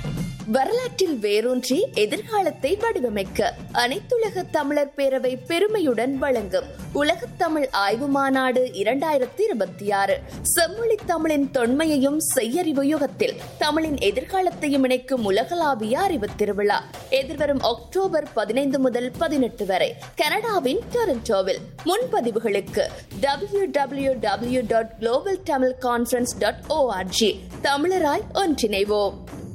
வரலாற்றில் வேரூன்றி எதிர்காலத்தை வடிவமைக்க அனைத்துலக தமிழர் பேரவை பெருமையுடன் வழங்கும் உலகத் தமிழ் ஆய்வு மாநாடு இரண்டாயிரத்தி இருபத்தி ஆறு செம்மொழி தமிழின் தொன்மையையும் செய்யறிவு யுகத்தில் தமிழின் எதிர்காலத்தையும் இணைக்கும் உலகளாவிய அறிவு திருவிழா எதிர்வரும் அக்டோபர் பதினைந்து முதல் பதினெட்டு வரை கனடாவின் டொரண்டோவில் முன்பதிவுகளுக்கு W W W dot global Tamil conference dot ORG தமிழராய் ஒன்றிணைவோம்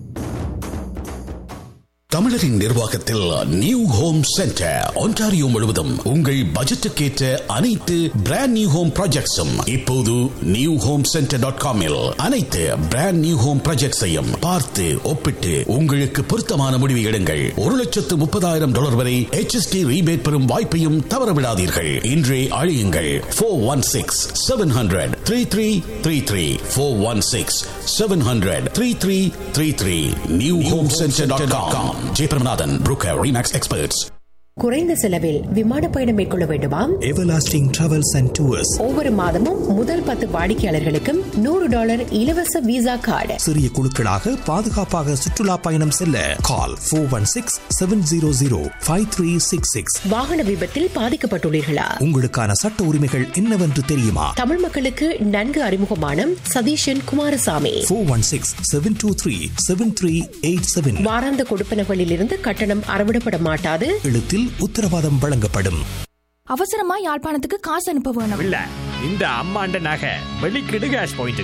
தமிழரின் நிர்வாகத்தில் நியூ ஹோம் சென்டர் ஒன்டாரியோ முழுவதும் உங்கள் பட்ஜெட்டுக்கேற்ற அனைத்து பிராண்ட் நியூ ஹோம் ப்ராஜெக்ட்ஸும் இப்போது நியூ ஹோம் சென்டர் டாட் காமில் அனைத்து பிராண்ட் நியூ ஹோம் ப்ராஜெக்ட்ஸையும் பார்த்து ஒப்பிட்டு உங்களுக்கு பொருத்தமான முடிவை எடுங்கள் ஒரு லட்சத்து முப்பதாயிரம் டாலர் வரை HST ரீபேட் பெறும் வாய்ப்பையும் தவறவிடாதீர்கள் இன்றே அழியுங்கள் four one six seven hundred three three three three four one six seven hundred three three three three new home centre dot com Jeyapiramanathan broker Remax experts குறைந்த செலவில் விமான பயணம் மேற்கொள்ள வேண்டுமா Everlasting Travels and Tours ஒவ்வொரு மாதமும் முதல் பத்து வாடிக்கையாளர்களுக்கும் நூறு டாலர் இலவச விசா கார்டு சிறிய குழுக்களாக பாதுகாப்பாக சுற்றுலா பயணம் செல்ல call four one six seven zero zero five three six six வாகன விபத்தில் பாதிக்கப்பட்டுள்ளீர்களா உங்களுக்கான சட்ட உரிமைகள் என்னவென்று தெரியுமா தமிழ் மக்களுக்கு நன்கு அறிமுகமான Satheeshan Kumarasamy four one six seven two three seven three eight seven வாராந்த கொடுப்பனகளில் இருந்து கட்டணம் அறவிடப்பட மாட்டாது எழுத்தில் உத்தரவாதம் வழங்கப்படும் அவசரமா யாழ்ப்பாணத்துக்கு காசு அனுப்ப வேணும் இல்ல இந்த அம்மாண்ட நகை வெளிக்கிடு கேஷ் பாயிண்ட்